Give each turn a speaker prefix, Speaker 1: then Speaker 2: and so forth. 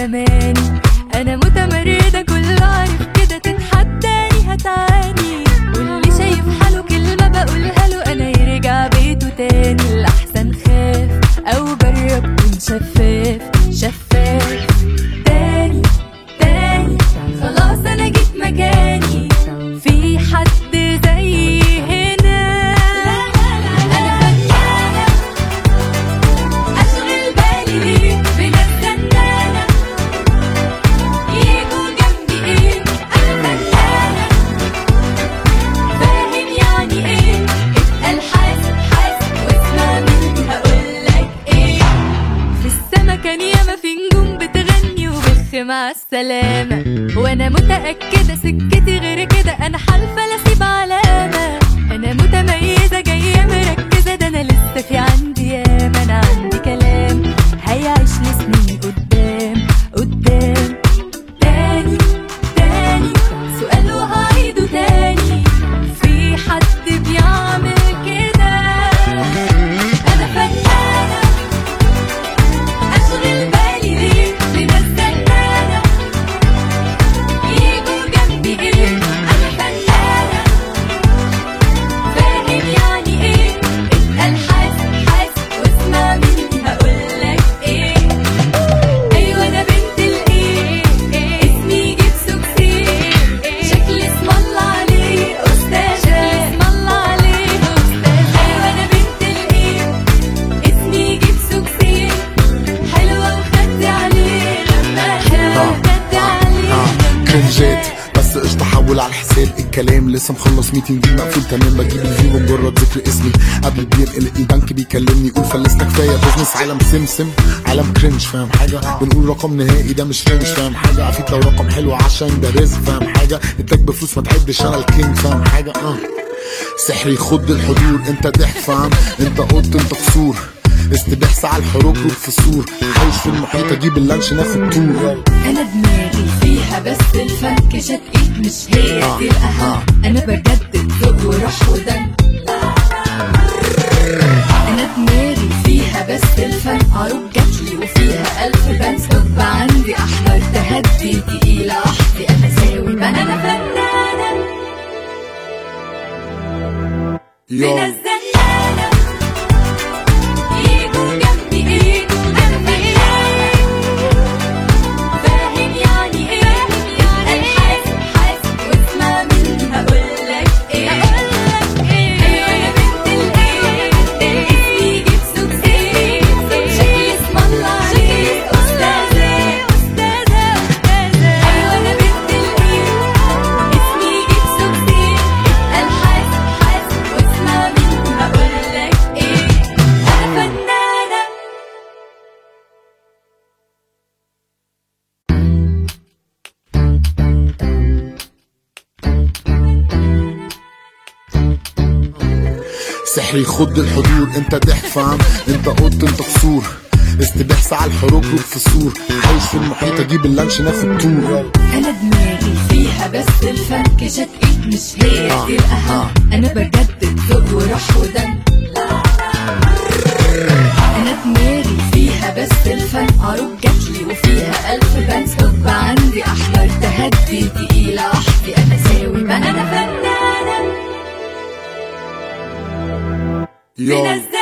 Speaker 1: زماني انا متمردة كل عارف كده تتحداني هتعاني واللي شايف حاله كلمة بقولها له انا يرجع بيته تاني الاحسن خاف او جرب كن شفاف شفاف تاني تاني خلاص انا جيت مكاني في حد زي هنا انا فنانة اشغل بالي ليه بناس زنانة يجوا جنبي ايه انا فنانة فاهم يعني ايه اتقل حاسب حاسب واسمع مني هقولك ايه في السما كان ياما في نجوم بتغني وبخ مع السلامة وانا متأكدة سكتي غير كده انا حالفة لا اسيب علامة انا متميزة جاية مركزة ده انا لسه في عندي ياما انا عندي كلام هيعيش لسنين قدام قدام تاني تاني سؤال وهعيده تاني في حد بيعمل كده انا فنانة اشغل بالي ليه لناس زنانة يجوا جنبي ايه انا فنانة فاهم يعني ايه اتقل حاسب حاسب واسمع مني هقولك ايه ايوه انا بنت الايه اسمي جبسو كتير شكلي اسم الله عليه استاذة اسم الله عليه استاذة ايوه انا بنت الايه اسمي جبسو كتير حلوة وخدي عليه لما خدي عليه لما
Speaker 2: كرنجات بس قشطة حول على الحساب الكلام لسه مخلص ميتنج مقفول تمام بجيب الفيو بمجرد ذكر اسمي قبل بينقل البنك بيكلمني يقول فلسنا كفايه بزنس عالم سمسم عالم كرنج فاهم حاجه بنقول رقم نهائي ده مش رينج فاهم حاجه عفيت لو رقم حلو عشان ده رزق فاهم حاجه اداك بفلوس ما تعدش انا الكينج فاهم حاجه اه سحري يخض الحضور انت ضحك فاهم انت قلت انت قصور استباح ساعة الحروب والفصول حوش في المحيط اجيب اللانش ناخد طول
Speaker 1: انا دماغي فيها بس الفك شقيت مش هي دي الاهم انا بجدد ذوق وروح ودم انا دماغي فيها بس الفن عروض جاتلي وفيها الف بنس طب عندي احمر تهدي تقيلة وحدي انا ساوي بنانا فنانة من
Speaker 2: يو
Speaker 1: الزنانة يجوا جنبي يجوا جنبي فاهم يعني ايه الحاسب حاسب واسمع مني هقولك ايه ايوه انا بنت الايه اسمي جبسو كتير شكلي اسم الله عليه استاذة استاذة استاذة ايوه انا بنت الايه اسمي جبسو كتير الحاسب حاسب واسمع مني هقولك ايه انا فنانة
Speaker 2: سحري يخض الحضور انت ضحك فاهم انت قلت انت قصور استباح ساعة الحروب والفصول حوش في المحيط اجيب اللانش ناخد طول
Speaker 1: انا دماغي فيها بس الفك شقيت مش هي دي الاهم انا بجدد ذوق وروح ودم انا دماغي فيها بس الفن عروض جاتلي وفيها الف بنس طب عندي احمر تهدي تقيلة وحدي انا ساوي بنانا فنانة من
Speaker 2: يو
Speaker 1: الزمن